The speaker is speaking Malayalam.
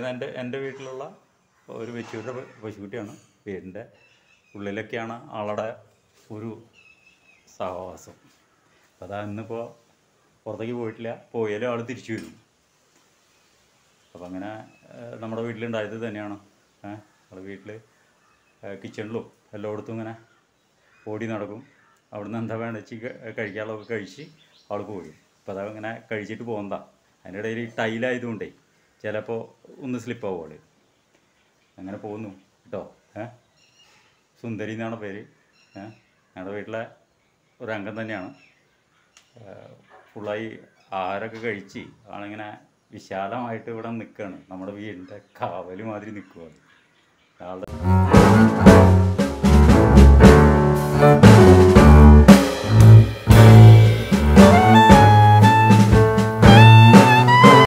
എൻ്റെ എൻ്റെ വീട്ടിലുള്ള ഒരു വെച്ചൂരുടെ പശുക്കുട്ടിയാണ് വീടിൻ്റെ ഉള്ളിലൊക്കെയാണ് ആളുടെ ഒരു സഹവാസം അപ്പോൾ അതാ ഇന്നിപ്പോൾ പുറത്തേക്ക് പോയിട്ടില്ല പോയാലും ആൾ തിരിച്ചു വരും അപ്പം അങ്ങനെ ഏഹ്, നമ്മുടെ വീട്ടിലുണ്ടായത് തന്നെയാണ് ഏഹ് നമ്മുടെ വീട്ടിൽ കിച്ചണിലും എല്ലായിടത്തും ഇങ്ങനെ ഓടി നടക്കും അവിടുന്ന് എന്താ വേണ്ട വെച്ച് കഴിക്കാനുള്ളതൊക്കെ കഴിച്ച് ആൾ പോയി അപ്പോൾ അതാ ഇങ്ങനെ കഴിച്ചിട്ട് പോകുന്നതാ അതിൻ്റെ ഇടയിൽ ടൈലായതുകൊണ്ടേ ചിലപ്പോൾ ഒന്ന് സ്ലിപ്പാവും ആൾ അങ്ങനെ പോകുന്നു കേട്ടോ ഏ സുന്ദരി എന്നാണ് പേര് ഏ ഞങ്ങളുടെ വീട്ടിലെ ഒരു അംഗം തന്നെയാണ് ഫുള്ളായി ആഹാരമൊക്കെ കഴിച്ച് ആളിങ്ങനെ വിശാലമായിട്ട് ഇവിടെ നിൽക്കുകയാണ് നമ്മുടെ വീടിൻ്റെ കാവല് മാതിരി നിൽക്കുകയാണ് ആളുടെ